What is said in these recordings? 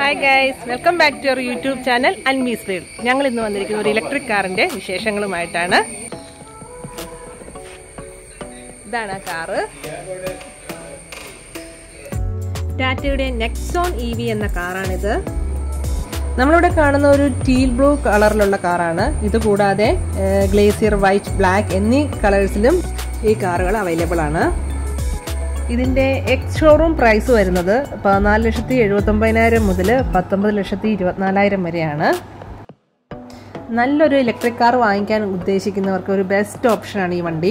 Hi guys welcome back to our YouTube channel അൻമീസ് world ഞങ്ങൾ ഇന്ന് വന്നിരിക്കുന്ന ഒരു ഇലക്ട്രിക് കാറിന്റെ വിശേഷങ്ങളുമായിട്ടാണ് ഇതാണ് ആ കാറ് ടാറ്റയുടെ നെക്സോൺ ഇ വി എന്ന കാറാണിത് നമ്മളിവിടെ കാണുന്ന ഒരു ടീൽ ബ്ലൂ കളറിലുള്ള കാറാണ് ഇത് കൂടാതെ ഗ്ലേസിയർ വൈറ്റ് ബ്ലാക്ക് എന്നീ കളേഴ്സിലും ഈ കാറുകൾ അവൈലബിൾ ആണ് ഇതിന്റെ എക്സ് ഷോറൂം പ്രൈസ് വരുന്നത് പതിനാല് ലക്ഷത്തി എഴുപത്തൊമ്പതിനായിരം മുതൽ പത്തൊമ്പത് ലക്ഷത്തി ഇരുപത്തിനാലായിരം വരെയാണ് നല്ലൊരു ഇലക്ട്രിക് കാർ വാങ്ങിക്കാൻ ഉദ്ദേശിക്കുന്നവർക്ക് ഒരു ബെസ്റ്റ് ഓപ്ഷനാണ് ഈ വണ്ടി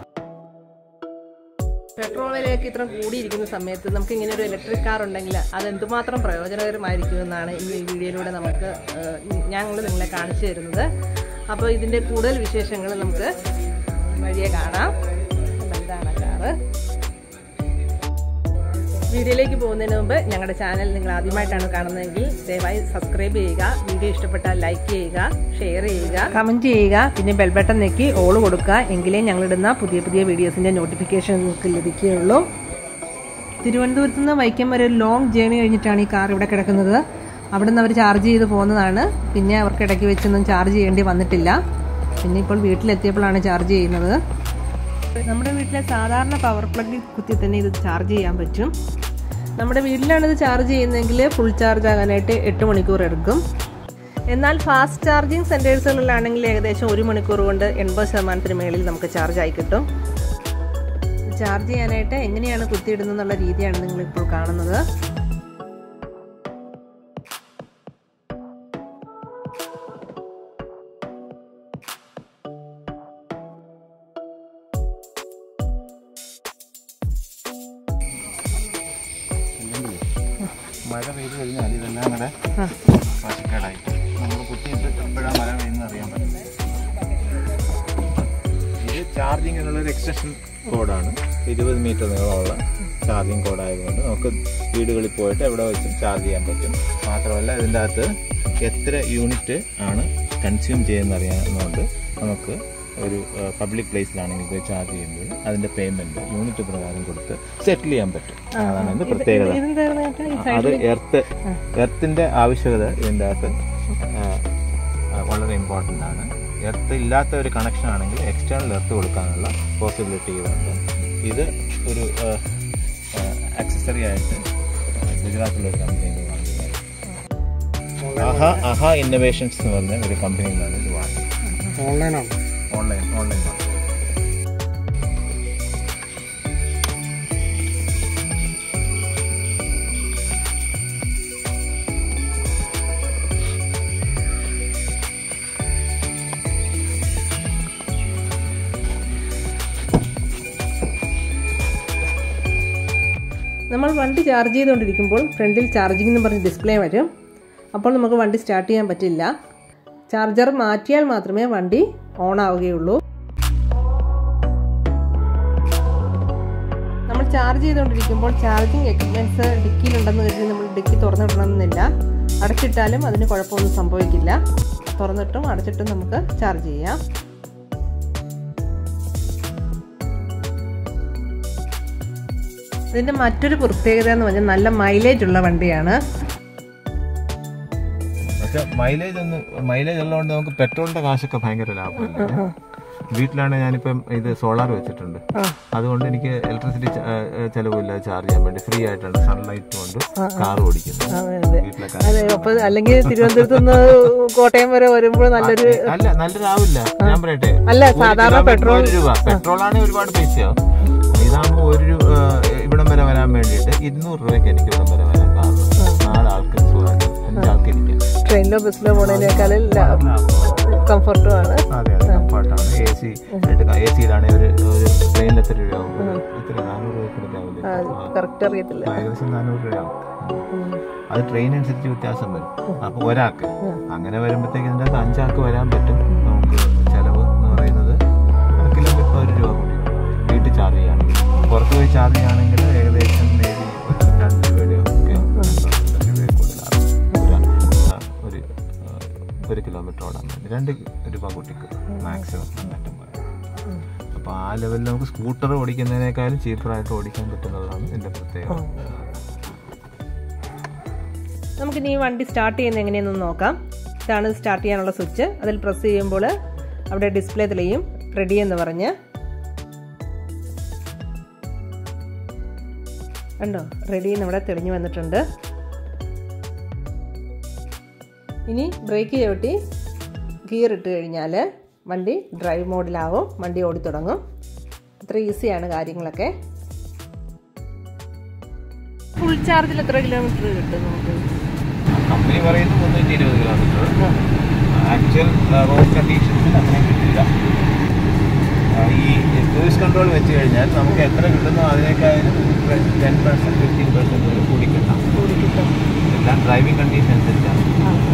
പെട്രോൾ വിലയൊക്കെ ഇത്ര കൂടിയിരിക്കുന്ന സമയത്ത് നമുക്ക് ഇങ്ങനെ ഒരു ഇലക്ട്രിക് കാർ ഉണ്ടെങ്കിൽ അത് എന്തുമാത്രം പ്രയോജനകരമായിരിക്കും എന്നാണ് ഈ വീഡിയോയിലൂടെ നമുക്ക് ഞങ്ങൾ നിങ്ങളെ കാണിച്ചു തരുന്നത് അപ്പോൾ ഇതിൻ്റെ കൂടുതൽ വിശേഷങ്ങൾ നമുക്ക് വഴിയെ കാണാം അപ്പോൾ എന്താണ് കാറ് വീഡിയോയിലേക്ക് പോകുന്നതിന് മുമ്പ് ഞങ്ങളുടെ ചാനൽ നിങ്ങൾ ആദ്യമായിട്ടാണ് കാണുന്നതെങ്കിൽ ദയവായി സബ്സ്ക്രൈബ് ചെയ്യുക വീഡിയോ ഇഷ്ടപ്പെട്ടാൽ ലൈക്ക് ചെയ്യുക ഷെയർ ചെയ്യുക കമന്റ് ചെയ്യുക പിന്നെ ബെൽ ബട്ടൺ നെക്കി ഓൾ കൊടുക്കുക എങ്കിലേ ഞങ്ങളിടുന്ന പുതിയ പുതിയ വീഡിയോസിന്റെ നോട്ടിഫിക്കേഷൻ നിങ്ങൾക്ക് ലഭിക്കുകയുള്ളൂ തിരുവനന്തപുരത്ത് നിന്ന് വൈക്കം വരെ ഒരു ലോങ് ജേണി കഴിഞ്ഞിട്ടാണ് ഈ കാർ ഇവിടെ കിടക്കുന്നത് അവിടെ നിന്ന് അവർ ചാർജ് ചെയ്ത് പോകുന്നതാണ് പിന്നെ അവർക്ക് ഇടയ്ക്ക് വെച്ചൊന്നും ചാർജ് ചെയ്യേണ്ടി വന്നിട്ടില്ല പിന്നെ ഇപ്പോൾ വീട്ടിലെത്തിയപ്പോഴാണ് ചാർജ് ചെയ്യുന്നത് നമ്മുടെ വീട്ടിലെ സാധാരണ പവർ പ്ലഗിൽ കുത്തി തന്നെ ഇത് ചാർജ് ചെയ്യാൻ പറ്റും നമ്മുടെ വീട്ടിലാണ് ഇത് ചാർജ് ചെയ്യുന്നതെങ്കിൽ ഫുൾ ചാർജ് ആകാനായിട്ട് എട്ട് മണിക്കൂർ എടുക്കും എന്നാൽ ഫാസ്റ്റ് ചാർജിങ് സെൻറ്റേഴ്സുകളിലാണെങ്കിൽ ഏകദേശം ഒരു മണിക്കൂർ കൊണ്ട് എൺപത് ശതമാനത്തിന് മേളിൽ നമുക്ക് ചാർജ് ആയി കിട്ടും ചാർജ് ചെയ്യാനായിട്ട് എങ്ങനെയാണ് കുത്തിയിടുന്നുള്ള രീതിയാണ് നിങ്ങൾ ഇപ്പോൾ കാണുന്നത് മഴ പെയ്ത് കഴിഞ്ഞാൽ ഇതെല്ലാം കൂടെ പശക്കേടായി നമ്മൾ കുത്തിയിട്ട് എപ്പോഴാണ് മഴ പെയ്യുന്നത് അറിയാൻ പറ്റില്ല ഇത് ചാർജിങ് എന്നുള്ളൊരു എക്സ്റ്റൻഷൻ കോഡാണ് ഇരുപത് മീറ്റർ നീളമുള്ള ചാർജിങ് കോഡായതുകൊണ്ട് നമുക്ക് വീടുകളിൽ പോയിട്ട് എവിടെ വെച്ചും ചാർജ് ചെയ്യാൻ പറ്റും മാത്രമല്ല ഇതിൻ്റെ അകത്ത് എത്ര യൂണിറ്റ് ആണ് കൺസ്യൂം ചെയ്യുന്നത് അറിയാവുന്നതുകൊണ്ട് നമുക്ക് ഒരു പബ്ലിക് പ്ലേസിലാണെങ്കിൽ പോയി ചാർജ് ചെയ്യുമ്പോൾ അതിന്റെ പേയ്മെന്റ് യൂണിറ്റ് പ്രകാരം കൊടുത്ത് സെറ്റിൽ ചെയ്യാൻ പറ്റും അതാണ് ഇതിന്റെ പ്രത്യേകത അത് എർത്ത് എർത്തിന്റെ ആവശ്യകത ഇതിൻ്റെ അകത്ത് ആ, ആ, വളരെ ഇമ്പോർട്ടൻ്റ് ആണ് എർത്ത് ഇല്ലാത്ത ഒരു കണക്ഷൻ ആണെങ്കിൽ എക്സ്റ്റേണൽ എർത്ത് കൊടുക്കാനുള്ള പോസിബിലിറ്റി ഇതുണ്ട് ഇത് ഒരു ആക്സസറി ആയിട്ട് ഗുജറാത്തിലെ ഒരു കമ്പനിയിൽ വാങ്ങിയത് അഹ അഹ ഇന്നോവേഷൻസ് എന്ന് പറഞ്ഞ ഒരു കമ്പനിയിലാണ് ഇത് വാങ്ങിയത് ഓൺലൈനാണ് ഓൺലൈൻ ഓൺലൈൻ നമ്മൾ വണ്ടി ചാർജ് ചെയ്തുകൊണ്ടിരിക്കുമ്പോൾ ഫ്രണ്ടിൽ ചാർജിംഗ് എന്ന് പറഞ്ഞ് ഡിസ്പ്ലേ വരും അപ്പോൾ നമുക്ക് വണ്ടി സ്റ്റാർട്ട് ചെയ്യാൻ പറ്റില്ല ചാർജർ മാറ്റിയാൽ മാത്രമേ വണ്ടി ഓൺ ആവുകയുള്ളൂ നമ്മൾ ചാർജ് ചെയ്തുകൊണ്ടിരിക്കുമ്പോൾ ചാർജിങ് എക്യുപ്മെൻറ്റ്സ് ഡിക്കിയിലുണ്ടെന്ന് കരുതി നമ്മൾ ഡിക്കി തുറന്നിടണമെന്നില്ല അടച്ചിട്ടാലും അതിന് കുഴപ്പമൊന്നും സംഭവിക്കില്ല തുറന്നിട്ടും അടച്ചിട്ടും നമുക്ക് ചാർജ് ചെയ്യാം ഇതിന്റെ മറ്റൊരു പ്രത്യേകത എന്ന് പറഞ്ഞാൽ നല്ല മൈലേജ് ഉള്ള വണ്ടിയാണ് പക്ഷെ മൈലേജ് ഒന്ന് മൈലേജ് ഉള്ളതുകൊണ്ട് നമുക്ക് പെട്രോളിന്റെ കാശൊക്കെ ഭയങ്കര ലാഭമല്ലേ വീട്ടിലാണ് ഞാനിപ്പം ഇത് സോളാർ വെച്ചിട്ടുണ്ട് അതുകൊണ്ട് എനിക്ക് ഇലക്ട്രിസിറ്റി ചെലവില്ല ചാർജ് ചെയ്യാൻ വേണ്ടി ഫ്രീ ആയിട്ടാണ് സൺലൈറ്റ് കൊണ്ട് കാർ ഓടിക്കുന്നത് വീട്ടിലെ കാർ അതെ അപ്പൊ അല്ലെങ്കിൽ തിരുവനന്തപുരത്ത് നിന്ന് കോട്ടയം വരെ വരുമ്പോൾ നല്ലൊരു അല്ല നല്ലൊരാവില്ല ഞാൻ പറയട്ടെ അല്ല ഒരു സാധാരണ കിലോമീറ്ററിന് പെട്രോൾ ഒരു രൂപ പെട്രോൾ ആണെങ്കിൽ ഒരുപാട് പൈസയാവും ഇതാകുമ്പോൾ ഒരു രൂ- ആ, ഇവിടം വരെ വരാൻ വേണ്ടിയിട്ട് ഇരുന്നൂറ് രൂപയ്ക്ക് എനിക്ക് ഇവിടം വരെ വരാൻ കാരണം നാലാൾക്ക് സുഖമായിട്ട് അഞ്ചാൾക്ക് ഇരിക്കാം ട്രെയിനിലോ ബസ്സിലോ പോണതിനേക്കാളും കംഫർട്ടും ആണ് അതെ അതെ കംഫർട്ടാണ് എ സി എ സിയിലാണെങ്കിൽ ഒരു ഒരു ട്രെയിനിൽ എത്ര രൂപയാവും എത്ര നാനൂറ് രൂപയ്ക്ക് എടുക്കാവില്ലേ കറക്റ്റ് അറിയത്തില്ല ഏകദേശം നാനൂറ് രൂപയാവും അത് ട്രെയിൻ അനുസരിച്ച് വ്യത്യാസം വരും അപ്പൊ ഒരാൾക്ക് അങ്ങനെ വരുമ്പോഴത്തേക്ക് ഇതിൻ്റെ അകത്ത് അഞ്ചാൾക്ക് വരാൻ പറ്റും നമുക്ക് ചെലവ് എന്ന് പറയുന്നത് കിലോമീറ്റർ ഒരു രൂപ കൂടി വീട്ടിൽ ചാർജ് ചെയ്യുകയാണെങ്കിൽ പുറത്ത് പോയി ചാർജ് ചെയ്യുകയാണെങ്കിൽ ഏകദേശം maybe ഒരു രണ്ട് രൂപയുടെ ഒക്കെ രണ്ട് രൂപയിൽ കൂടുതലാകും. ഒരു ആ, ഒരു ആ, ഒരു കിലോമീറ്റർ ഓടാൻ വേണ്ടി രണ്ട് രൂപ കൂട്ടിക്ക് മാക്സിമം എന്നിട്ടും പറയാം അപ്പോൾ ആ ലെവലിൽ നമുക്ക് സ്കൂട്ടർ ഓടിക്കുന്നതിനേക്കാളും ചീപ്പറായിട്ട് ഓടിക്കാൻ പറ്റുന്നതാണ് ഇതിൻ്റെ പ്രത്യേകത നമുക്കിനി ഈ വണ്ടി സ്റ്റാർട്ട് ചെയ്യുന്നത് എങ്ങനെയെന്ന് നോക്കാം ഇതാണ് സ്റ്റാർട്ട് ചെയ്യാനുള്ള സ്വിച്ച് അതിൽ പ്രസ് ചെയ്യുമ്പോൾ അവിടെ ഡിസ്പ്ലേ തെളിയും റെഡി എന്ന് പറഞ്ഞ് കണ്ടോ റെഡി എന്ന് ഇവിടെ തെളിഞ്ഞു വന്നിട്ടുണ്ട് ഇനി ബ്രേക്ക് ചവിട്ടി ഗിയർ ഇട്ട് കഴിഞ്ഞാൽ വണ്ടി ഡ്രൈവ് മോഡിലാവും വണ്ടി ഓടിത്തുടങ്ങും അത്ര ഈസിയാണ് കാര്യങ്ങളൊക്കെ ഫുൾ ചാർജിൽ എത്ര കിലോമീറ്റർ കിട്ടും നമുക്ക് കമ്പനി പറയുന്നത് മുന്നൂറ്റി ഇരുപത് കിലോമീറ്റർ ആക്ച്വൽ റോഡ് കണ്ടീഷൻസിൽ അത്രയും കിട്ടില്ല ആ, ഈ ക്രൂസ് കൺട്രോൾ വെച്ച് കഴിഞ്ഞാൽ നമുക്ക് എത്ര കിട്ടുന്നോ അതിനേക്കാളും ടെൻ പെർസെൻറ്റ് ഫിഫ്റ്റീൻ പെർസെൻറ്റ് കൂടി കിട്ടാം കൂടി കിട്ടും എല്ലാം ഡ്രൈവിംഗ് കണ്ടീഷൻ അനുസരിച്ചാണ്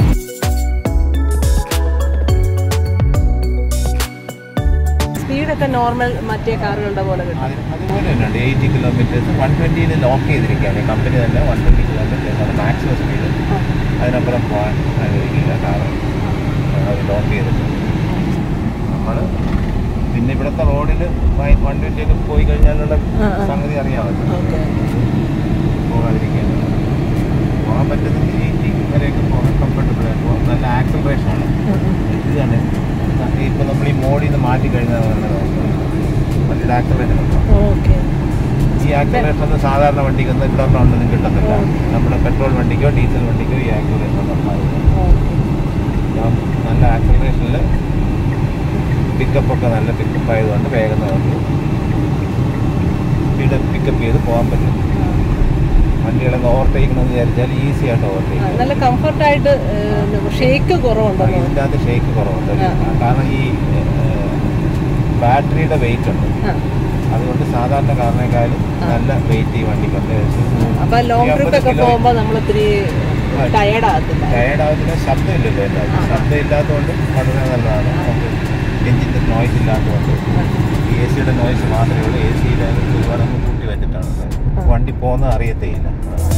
സ്പീഡൊക്കെ നോർമൽ മറ്റേ കാറുകളുടെ പോലെ കിട്ടും അത് അതുപോലെ തന്നെയുണ്ട് എയ്റ്റി കിലോമീറ്റേഴ്സ് വൺ ട്വൻറ്റിയിൽ ലോക്ക് ചെയ്തിരിക്കുകയാണ് ഈ കമ്പനി തന്നെ വൺ ട്വൻറ്റി കിലോമീറ്റേഴ്സാണ് മാക്സിമം സ്പീഡ് അതിനപ്പുറം പോകാൻ അനുവദിക്കില്ല കാറ് അത് ലോക്ക് ചെയ്തിട്ടുണ്ട് നമ്മൾ പിന്നെ ഇവിടുത്തെ റോഡിൽ വൺ ട്വൻറ്റിയൊക്കെ പോയി കഴിഞ്ഞാലുള്ള ആ, ആ. സംഗതി അറിയാമല്ലോ ഓക്കെ പോകാതിരിക്കാൻ പോകാൻ പറ്റുന്നത് എയ്റ്റി വരെയൊക്കെ പോകാൻ കംഫർട്ടബിൾ ആയിട്ട് പോകാം നല്ല ആക്സലറേഷൻ ആണ് ഇത് തന്നെ ഇപ്പോൾ നമ്മൾ ഈ മോഡിൽ നിന്ന് മാറ്റി കഴിഞ്ഞാൽ വണ്ടിയുടെ ആക്സലറേഷൻ ഓക്കെ ഈ ആക്യുറേഷൻ ഒന്നും സാധാരണ വണ്ടിക്കൊന്നും ഇവിടെ ഒന്നും കിട്ടത്തില്ല നമ്മുടെ പെട്രോൾ വണ്ടിക്കോ ഡീസൽ വണ്ടിക്കോ ഈ ആക്യുറേഷൻ ഒന്നും ഉണ്ടാവില്ല ഞാൻ നല്ല ആക്സിലറേഷനിൽ പിക്കപ്പ് ഒക്കെ നല്ല പിക്കപ്പ് ആയതുകൊണ്ട് വേഗം നമുക്ക് സ്പീഡ് പിക്കപ്പ് ചെയ്ത് പോകാൻ പറ്റും വണ്ടികളൊക്കെ ഓവർടേക്ക് എന്ന് വിചാരിച്ചാൽ ഈസി ആയിട്ട് ഓവർടേക്ക് നല്ല കംഫർട്ടായിട്ട് ഷേക്ക് കുറവുണ്ടല്ലോ ഇതിൻ്റെ അകത്ത് ഷേക്ക് കുറവുണ്ട് ആ. കാരണം ഈ ബാറ്ററിയുടെ വെയിറ്റ് ഉണ്ട് ആ. അതുകൊണ്ട് സാധാരണ കാറിനേക്കാളും നല്ല വെയിറ്റ് ഈ വണ്ടിക്കുണ്ട് അപ്പൊ ലോങ് ട്രിപ്പ് ഒക്കെ പോകുമ്പോൾ നമ്മൾ ഒത്തിരി ടയേർഡ് ആകത്തില്ല ടയർഡ് ആവത്തില്ല ശബ്ദമില്ലല്ലോ എൻ്റെ ആ. ശബ്ദം ഇല്ലാത്തതുകൊണ്ട് വളരെ നല്ലതാണ് നമുക്ക് എഞ്ചിൻ്റെ നോയ്സ് ഇല്ലാത്തതുകൊണ്ട് എ സിയുടെ നോയ്സ് മാത്രമേ ഉള്ളൂ എ സിയിൽ ഒരുപാട് നമ്മൾ കൂട്ടി വെച്ചിട്ടാണ് വണ്ടി പോകുന്നത് അറിയത്തേയില്ല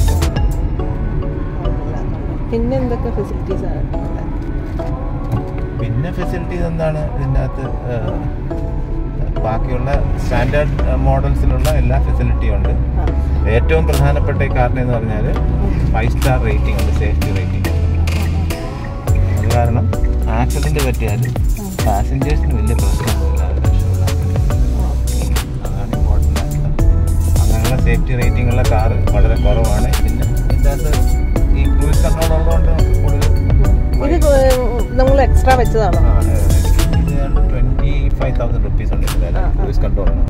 പിന്നെ എന്തൊക്കെ ഫെസിലിറ്റീസ് ആണ് ഉള്ളത്? പിന്നെ ഫെസിലിറ്റീസ് എന്താണ് ഇതിൻ്റെ അകത്ത് ഏഹ്, ബാക്കിയുള്ള സ്റ്റാൻഡേർഡ് മോഡൽസിലുള്ള എല്ലാ ഫെസിലിറ്റിയും ഉണ്ട് ആ. ഏറ്റവും പ്രധാനപ്പെട്ട ഈ കാറിന് എന്ന് പറഞ്ഞാൽ ഫൈവ് സ്റ്റാർ റേറ്റിംഗ് ഉണ്ട് സേഫ്റ്റി റേറ്റിംഗ് അത് കാരണം ആക്സിഡൻറ്റ് പറ്റിയാൽ പാസഞ്ചേഴ്സിന് വലിയ പ്രശ്നമൊന്നുമില്ല അത് രക്ഷപ്പെടാൻ അതാണ് ഇമ്പോർട്ടൻ്റ് ആയിട്ടുള്ളത് അങ്ങനെയുള്ള സേഫ്റ്റി റേറ്റിംഗ് ഉള്ള കാറ് വളരെ കുറവാണ് പിന്നെ ഇതിൻ്റെ അകത്ത് ഈ ക്രൂസ് കൺട്രോൾ ഉള്ളതുകൊണ്ട് നമുക്ക് കൂടുതൽ ഇത് നമ്മൾ എക്സ്ട്രാ വെച്ചതാണോ ആ, അതെ, അതെ. ഇത് ട്വൻറ്റി ഫൈവ് തൗസൻഡ് റുപ്പീസ് ഉണ്ട് ഇതിൻ്റെ ആ, ആ. ക്രൂസ് കൺട്രോളിന്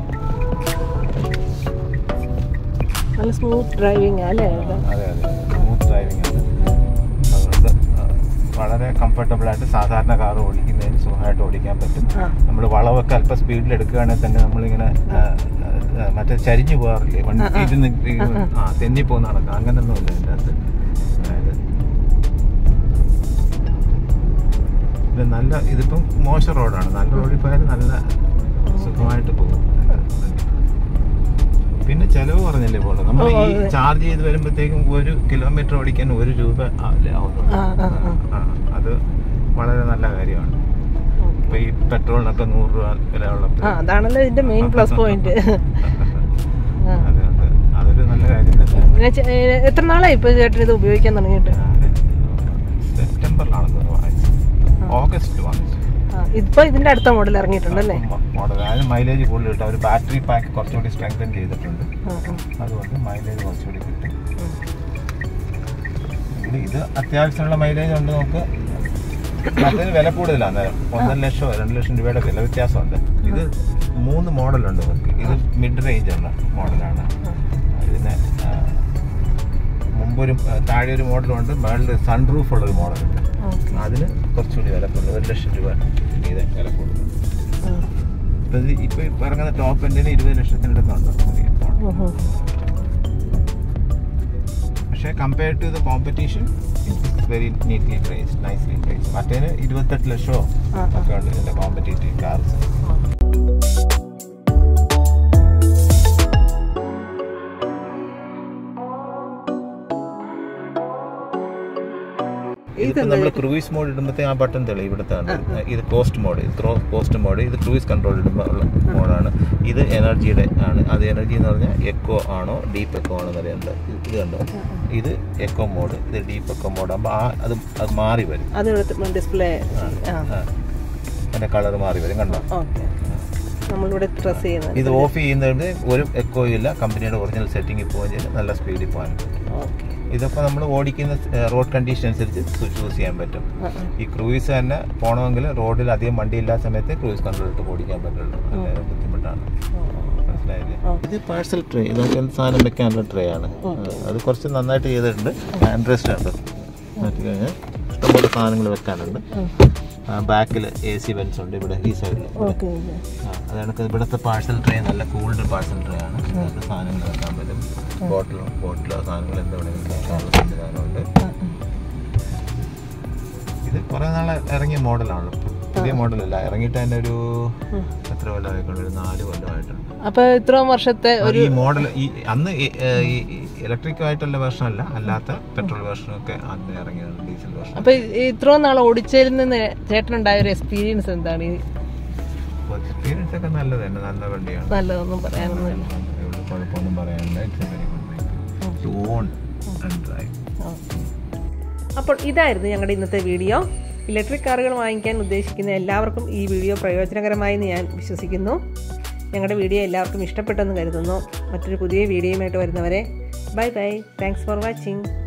നല്ല സ്മൂത്ത് ഡ്രൈവിംഗ് അല്ലേ ഇത്? അതെ അതെ സ്മൂത്ത് ഡ്രൈവിംഗ് ആണ് അതുകൊണ്ട് ആ, വളരെ കംഫർട്ടബിൾ ആയിട്ട് സാധാരണ കാർ ഓടിക്കുന്നതിന് സുഖമായിട്ട് ഓടിക്കാൻ പറ്റും ആ. നമ്മൾ വളവൊക്കെ അല്പം സ്പീഡിൽ എടുക്കുകയാണെങ്കിൽ തന്നെ നമ്മളിങ്ങനെ ആ, ആ, മറ്റേ ചരിഞ്ഞു പോകാറില്ലേ വണ്ടി ആ, ആ. ഇരുന്ന് ഈ- ആ, ആ തെന്നി പോകുന്ന നടക്കാം അങ്ങനൊന്നും ഇല്ല ഇതിൻ്റെ അകത്ത് അതായത് ഇത് നല്ല ഇതിപ്പം മോശം റോഡാണ് നല്ല റോഡിൽ പോയാൽ നല്ല സുഖമായിട്ട് പോകും പിന്നെ ചെലവ് കുറഞ്ഞല്ലേ പോകുന്നത് നമ്മൾ ഓ, ഈ അതെ. ചാർജ് ചെയ്ത് വരുമ്പോഴത്തേക്കും ഒരു കിലോമീറ്റർ ഓടിക്കാൻ ഒരു രൂപ ആവില്ലേ ആവുന്നുള്ളൂ ആ, ആ, ആ. ആ, അത് വളരെ നല്ല കാര്യമാണ് ഇപ്പൊ ഈ പെട്രോളിനൊക്കെ നൂറ് രൂപ വില ആ ഉള്ളപ്പോൾ അതാണല്ലോ ഇതിന്റെ മെയിൻ പ്ലസ് പോയിന്റ് ആ. അത് അത് അതൊരു നല്ല കാര്യം തന്നെ പിന്നെ ചെ- ഏ, എത്ര നാളായി ഇപ്പൊ ചേട്ടൻ ഇത് ഉപയോഗിക്കാൻ തുടങ്ങിയിട്ട് ഞാന് സെപ്റ്റംബറിലാണ് വാങ്ങിച്ചത് ഓഗസ്റ്റ് വാങ്ങിച്ചു ആ, ഇപ്പൊ ഇതിന്റെ അടുത്ത മോഡൽ ഇറങ്ങിയിട്ടുണ്ടല്ലേ മോഡൽ അതിന് മൈലേജ് കൂടുതൽ കിട്ടും അവർ ബാറ്ററി പാക്ക് കുറച്ചുകൂടി സ്ട്രെങ്തൻ ചെയ്തിട്ടുണ്ട് ആ, ആ. അതുകൊണ്ട് മൈലേജ് കുറച്ചുകൂടി കിട്ടും ഉം. ഇത് ഇത് അത്യാവശ്യമുള്ള മൈലേജ് ഉണ്ട് നമുക്ക് മറ്റേത് വില കൂടുതലാണ് അന്നേരം ഒന്നര ലക്ഷമോ രണ്ട് ലക്ഷം രൂപയുടെ വില വ്യത്യാസമുണ്ട് ഇത് മൂന്ന് മോഡലുണ്ട് നമുക്ക് ഇത് മിഡ് റേഞ്ച് ഉള്ള മോഡലാണ് ഇതിന് ആ, മുമ്പൊരു ആ, താഴെ ഒരു മോഡലുണ്ട് മേളിൽ സൺറൂഫ് ഉള്ളൊരു മോഡലുണ്ട് ഓക്കെ. അതിന് കുറച്ചുകൂടി വില കൂടുതൽ ഒരു ലക്ഷം രൂപ ഇത് വില കൂടുതൽ ആ. ഇപ്പൊ ഇത് ഇപ്പൊ ഈ ഇറങ്ങുന്ന ടോപ്പ് എൻഡിന് ഇരുപത് ലക്ഷത്തിനടുത്തുണ്ട് പുതിയ മോഡൽ ഉം, ഉം. പക്ഷേ compared to the competition it's very neatly price nicely price മറ്റേന് ഇരുപത്തെട്ട് ലക്ഷമോ ആ, ആ. ഒക്കെ ഉണ്ട് ഇതിന്റെ കോമ്പറ്റേറ്റീവ് കാർസ് ഈ ഇതിപ്പോ നമ്മൾ ക്രൂയിസ് മോഡ് ഇടുമ്പോഴത്തേ ആ ബട്ടൺ തെളി ഇവിടുത്തെ ആണ്. ഇത് കോസ്റ്റ് മോഡ് ഇത് കോസ്റ്റ് മോഡ് ഇത് ക്രൂയിസ് കൺട്രോൾ ഇടുമ്പോൾ ഉള്ള മോഡാണ് ഇത് എനർജിയുടെ ആണ് അത് എനർജി എന്ന് പറഞ്ഞാൽ എക്കോ ആണോ ഡീപ്പ് എക്കോ ആണോ എന്നറിയേണ്ടത് ഇത് കണ്ടോ ഇത് എക്കോ മോഡ് ഇത് ഡീപ്പ് എക്കോ മോഡ് ആകുമ്പോൾ ആ അത് അത് മാറി വരും അത് ഡിസ്പ്ലേ ആ ആ. അതിന്റെ കളർ മാറി വരും കണ്ടോ ഓക്കെ നമ്മളിവിടെ പ്രസ് ചെയ്യുന്നത് ഇത് ഓഫ് ചെയ്യുന്നതിന് ഒരു എക്കോയും ഇല്ല കമ്പനിയുടെ ഒറിജിനൽ സെറ്റിംഗിൽ പോവുകയും ചെയ്യും നല്ല സ്പീഡിൽ പോകാൻ പറ്റും ഓക്കെ ഇതിപ്പോൾ നമ്മൾ ഓടിക്കുന്ന റോഡ് കണ്ടീഷൻ അനുസരിച്ച് ചൂസ് ചെയ്യാൻ പറ്റും ഈ ക്രൂയിസ് തന്നെ പോകണമെങ്കിൽ റോഡിൽ അധികം വണ്ടി ഇല്ലാത്ത സമയത്ത് ക്രൂയിസ് കൺട്രോൾ ഇട്ട് ഓടിക്കാൻ പറ്റുള്ളൂ അല്ലാതെ ബുദ്ധിമുട്ടാണ് മനസ്സിലായില്ലേ ഇത് പാഴ്സൽ ട്രേ ഇത് എന്ത് സാധനം വെക്കാനുള്ള ട്രേ ആണ് അത് കുറച്ച് നന്നായിട്ട് ചെയ്തിട്ടുണ്ട് ഹാൻഡ് റെസ്റ്റ് ഉണ്ട് നോക്കി കഴിഞ്ഞാൽ ഇഷ്ടംപോലെ സാധനങ്ങൾ വെക്കാനുണ്ട് ബാക്കിൽ എ സി വെൻസ് ഉണ്ട് ഇവിടെ ഈ സൈഡിൽ ഓക്കെ അതാണ് ഇവിടുത്തെ പാഴ്സൽ ട്രേ നല്ല കൂൾഡ് പാഴ്സൽ ട്രേ ആണ് ഇതിനകത്ത് സാധനങ്ങൾ വെക്കാൻ പറ്റും ബോട്ടിലോ ബോട്ടിലോ സാധനങ്ങൾ എന്താ വേണമെങ്കിലും വെക്കാനുള്ള സംവിധാനമുണ്ട് ഇത് കുറെ നാളെ ഇറങ്ങിയ മോഡലാണ് പുതിയ മോഡലല്ല ഇറങ്ങിയിട്ട് തന്നെ ഒരു എത്ര കൊല്ലമായിക്കൊണ്ട് ഒരു നാല് കൊല്ലമായിട്ടുണ്ട് അപ്പൊ ഇത്രയും വർഷത്തെ അത് ഈ മോഡൽ ഈ അന്ന് ഈ ഇലക്ട്രിക് ആയിട്ടുള്ള വേർഷൻ അല്ല അല്ലാത്ത പെട്രോൾ വേർഷനൊക്കെ അന്ന് ഇറങ്ങിയത് ഡീസൽ വേർഷൻ അപ്പൊ ഈ ഇത്രയും നാൾ ഓടിച്ചതിൽ നിന്ന് ചേട്ടനുണ്ടായ ഒരു എക്സ്പീരിയൻസ് എന്താണ് ഈ എക്സ്പീരിയൻസ് ഒക്കെ നല്ലത് തന്നെ നല്ല വണ്ടിയാണ് നല്ലതൊന്നും പറയാനൊന്നുമില്ല ഇവിടെ കുഴപ്പമൊന്നും പറയാനില്ല it's very good to own and drive അപ്പോൾ ഇതായിരുന്നു ഞങ്ങളുടെ ഇന്നത്തെ വീഡിയോ ഇലക്ട്രിക് കാറുകൾ വാങ്ങിക്കാൻ ഉദ്ദേശിക്കുന്ന എല്ലാവർക്കും ഈ വീഡിയോ പ്രയോജനകരമായി എന്ന് ഞാൻ വിശ്വസിക്കുന്നു ഞങ്ങളുടെ വീഡിയോ എല്ലാവർക്കും ഇഷ്ടപ്പെട്ടെന്ന് കരുതുന്നു മറ്റൊരു പുതിയ വീഡിയോയുമായിട്ട് വരുന്നവരെ bye bye thanks for watching